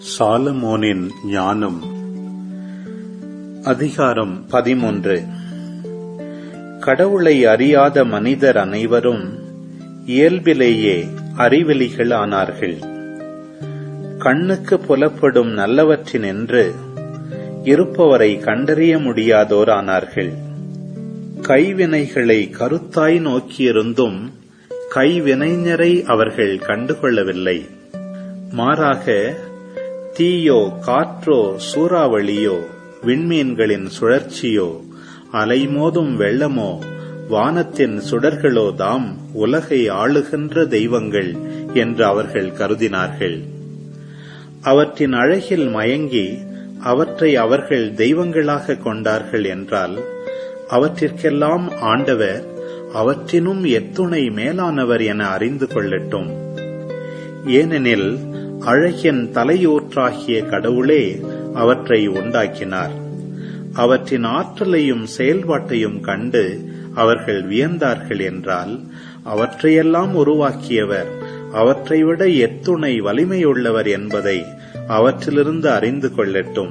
சாலமோனின் ஞானம் அதிகாரம் பதிமூன்று கடவுளை அறியாத மனிதர் அனைவரும் இயல்பிலேயே அறிவெளிகள் ஆனார்கள் கண்ணுக்கு புலப்படும் நல்லவற்றினின்று இருப்பவரை கண்டறிய முடியாதோர் ஆனார்கள் கைவினைகளை கருத்தாய் நோக்கியிருந்தும் கைவினைஞரை அவர்கள் கண்டுகொள்ளவில்லை மாறாக தீயோ காற்றோ சூறாவளியோ விண்மீன்களின் சுழற்சியோ அலைமோதும் வெள்ளமோ வானத்தின் சுடர்களோ தாம் உலகை ஆளுகின்ற தெய்வங்கள் என்று அவர்கள் கருதினார்கள் அவற்றின் அழகில் மயங்கி அவற்றை அவர்கள் தெய்வங்களாக கொண்டார்கள் என்றால் அவற்றிற்கெல்லாம் ஆண்டவர் அவற்றினும் எத்துணை மேலானவர் என அறிந்து கொள்ளட்டும் ஏனெனில் அழகின் தலையூற்றாகிய கடவுளே அவற்றை உண்டாக்கினார் அவற்றின் ஆற்றலையும் செயல்பாட்டையும் கண்டு அவர்கள் வியந்தார்கள் என்றால் அவற்றையெல்லாம் உருவாக்கியவர் அவற்றை விட எத்துணை வலிமையுள்ளவர் என்பதை அவற்றிலிருந்து அறிந்து கொள்ளட்டும்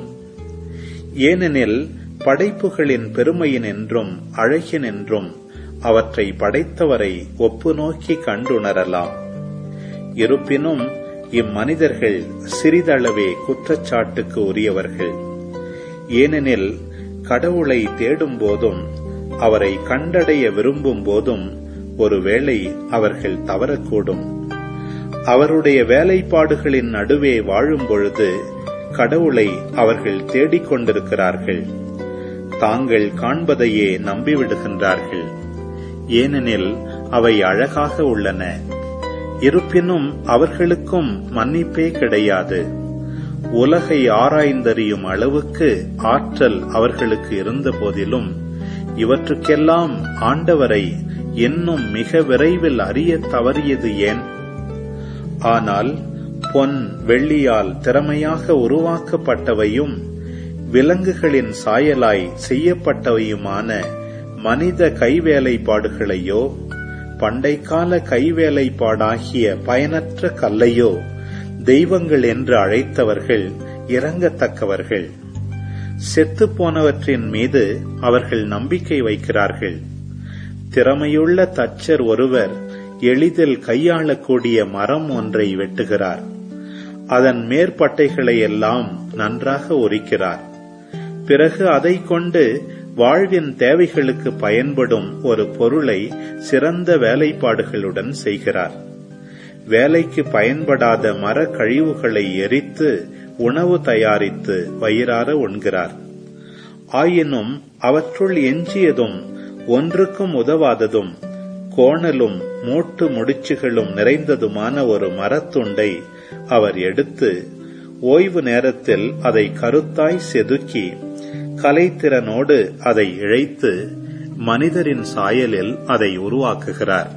ஏனெனில் படைப்புகளின் பெருமையினின்றும் அழகினின்றும் அவற்றை படைத்தவரை ஒப்பு நோக்கி கண்டுணரலாம் இருப்பினும் இம்மனிதர்கள் சிறிதளவே குற்றச்சாட்டுக்கு உரியவர்கள் ஏனெனில் கடவுளை தேடும் போதும் அவரை கண்டடைய விரும்பும் போதும் ஒருவேளை அவர்கள் தவறக்கூடும் அவருடைய வேலைப்பாடுகளின் நடுவே வாழும் பொழுது கடவுளை அவர்கள் தேடிக் கொண்டிருக்கிறார்கள் தாங்கள் காண்பதையே நம்பிவிடுகின்றார்கள் ஏனெனில் அவை அழகாக உள்ளன இருப்பினும் அவர்களுக்கும் மன்னிப்பே கிடையாது உலகை ஆராய்ந்தறியும் அளவுக்கு ஆற்றல் அவர்களுக்கு இருந்த போதிலும் இவற்றுக்கெல்லாம் ஆண்டவரை இன்னும் மிக விரைவில் அறிய தவறியது ஏன் ஆனால் பொன் வெள்ளியால் திறமையாக உருவாக்கப்பட்டவையும் விலங்குகளின் சாயலாய் செய்யப்பட்டவையுமான மனித கைவேலைப்பாடுகளையோ பண்டைக்கால கைவேலைப்பாடாகிய பயனற்ற கல்லையோ தெய்வங்கள் என்று அழைத்தவர்கள் இறங்கத்தக்கவர்கள் செத்து போனவற்றின் மீது அவர்கள் நம்பிக்கை வைக்கிறார்கள் திறமையுள்ள தச்சர் ஒருவர் எளிதில் கையாளக்கூடிய மரம் ஒன்றை வெட்டுகிறார் அதன் மேற்பட்டைகளை எல்லாம் நன்றாக உரிக்கிறார் பிறகு அதை கொண்டு வாழ்வின் தேவைகளுக்கு பயன்படும் ஒரு பொருளை சிறந்த வேலைப்பாடுகளுடன் செய்கிறார் வேலைக்கு பயன்படாத மர கழிவுகளை எரித்து உணவு தயாரித்து வயிறார உண்கிறார் ஆயினும் அவற்றுள் எஞ்சியதும் ஒன்றுக்கும் உதவாததும் கோணலும் மூட்டு முடிச்சுகளும் நிறைந்ததுமான ஒரு மரத்துண்டை அவர் எடுத்து ஓய்வு நேரத்தில் அதை கருத்தாய் செதுக்கி கலைத்திறனோடு அதை இழைத்து மனிதரின் சாயலில் அதை உருவாக்குகிறார்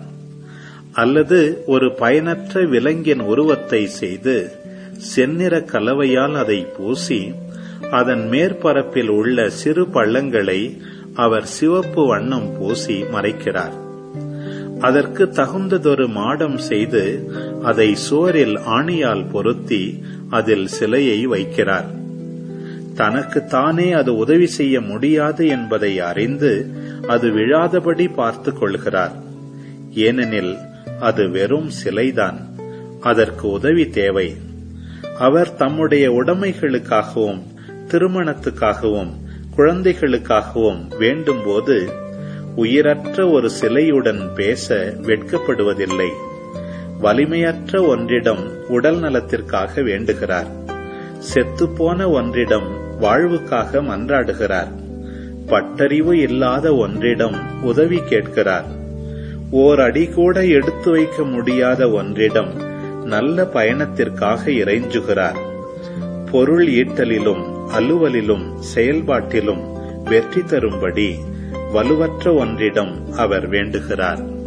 அல்லது ஒரு பயனற்ற விலங்கின் உருவத்தை செய்து செந்நிற கலவையால் அதை பூசி அதன் மேற்பரப்பில் உள்ள சிறு பள்ளங்களை அவர் சிவப்பு வண்ணம் பூசி மறைக்கிறார் அதற்கு தகுந்ததொரு மாடம் செய்து அதை சுவரில் ஆணியால் பொருத்தி அதில் சிலையை வைக்கிறார் தனக்கு தானே அது உதவி செய்ய முடியாது என்பதை அறிந்து அது விழாதபடி பார்த்து கொள்கிறார் ஏனெனில் அது வெறும் சிலைதான் அதற்கு உதவி தேவை அவர் தம்முடைய உடைமைகளுக்காகவும் திருமணத்துக்காகவும் குழந்தைகளுக்காகவும் வேண்டும்போது உயிரற்ற ஒரு சிலையுடன் பேச வெட்கப்படுவதில்லை வலிமையற்ற ஒன்றிடம் உடல் நலத்திற்காக வேண்டுகிறார் செத்துப்போன ஒன்றிடம் வாழ்வுக்காக மன்றாடுகிறார் பட்டறிவு இல்லாத ஒன்றிடம் உதவி கேட்கிறார் ஓர் அடி கூட எடுத்து வைக்க முடியாத ஒன்றிடம் நல்ல பயணத்திற்காக இறைஞ்சுகிறார் பொருள் ஈட்டலிலும் அலுவலிலும் செயல்பாட்டிலும் வெற்றி தரும்படி வலுவற்ற ஒன்றிடம் அவர் வேண்டுகிறார்